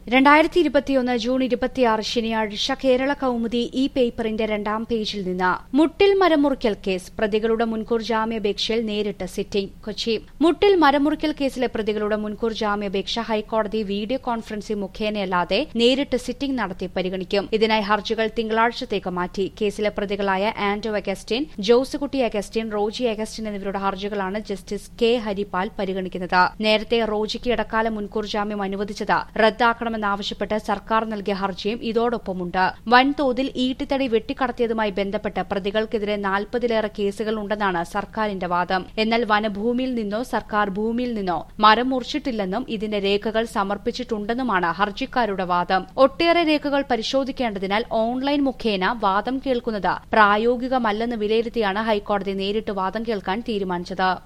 രണ്ടായിരത്തി ഇരുപത്തിയൊന്ന് ജൂൺ ഇരുപത്തിയാറ് ശനിയാഴ്ച കേരള കൗമുദി ഈ പേപ്പറിന്റെ രണ്ടാം പേജിൽ നിന്ന് മുട്ടിൽ മരമുറിക്കൽ കേസ് പ്രതികളുടെ മുൻകൂർ ജാമ്യാപേക്ഷയിൽ നേരിട്ട് സിറ്റിംഗ് കൊച്ചി മുട്ടിൽ മരമുറിക്കൽ കേസിലെ പ്രതികളുടെ മുൻകൂർ ജാമ്യാപേക്ഷ ഹൈക്കോടതി വീഡിയോ കോൺഫറൻസിംഗ് മുഖേനയല്ലാതെ നേരിട്ട് സിറ്റിംഗ് നടത്തി പരിഗണിക്കും ഇതിനായി ഹർജികൾ തിങ്കളാഴ്ചത്തേക്ക് മാറ്റി കേസിലെ പ്രതികളായ Anto Augustine Josekutty Augustine Roji Augustine എന്നിവരുടെ ഹർജികളാണ് ജസ്റ്റിസ് കെ ഹരിപാൽ പരിഗണിക്കുന്നത് നേരത്തെ റോജിക്ക് ഇടക്കാല മുൻകൂർ ജാമ്യം അനുവദിച്ചത് റദ്ദാക്കണമെന്നാവശ്യപ്പെട്ട് സർക്കാർ നൽകിയ ഹർജിയും ഇതോടൊപ്പമുണ്ട് വൻതോതിൽ ഈട്ടിത്തടി വെട്ടിക്കടത്തിയതുമായി ബന്ധപ്പെട്ട് പ്രതികൾക്കെതിരെ നാൽപ്പതിലേറെ കേസുകൾ ഉണ്ടെന്നാണ് സർക്കാരിന്റെ വാദം എന്നാൽ വനഭൂമിയിൽ നിന്നോ സർക്കാർ ഭൂമിയിൽ നിന്നോ മരം മുറിച്ചിട്ടില്ലെന്നും ഇതിന്റെ രേഖകൾ സമർപ്പിച്ചിട്ടുണ്ടെന്നുമാണ് ഹർജിക്കാരുടെ വാദം ഒട്ടേറെ രേഖകൾ പരിശോധിക്കേണ്ടതിനാൽ ഓൺലൈൻ മുഖേന വാദം കേൾക്കുന്നത് പ്രായോഗികമല്ലെന്ന് വിലയിരുത്തിയാണ് ഹൈക്കോടതി നേരിട്ട് വാദം കേൾക്കാൻ തീരുമാനിച്ചത്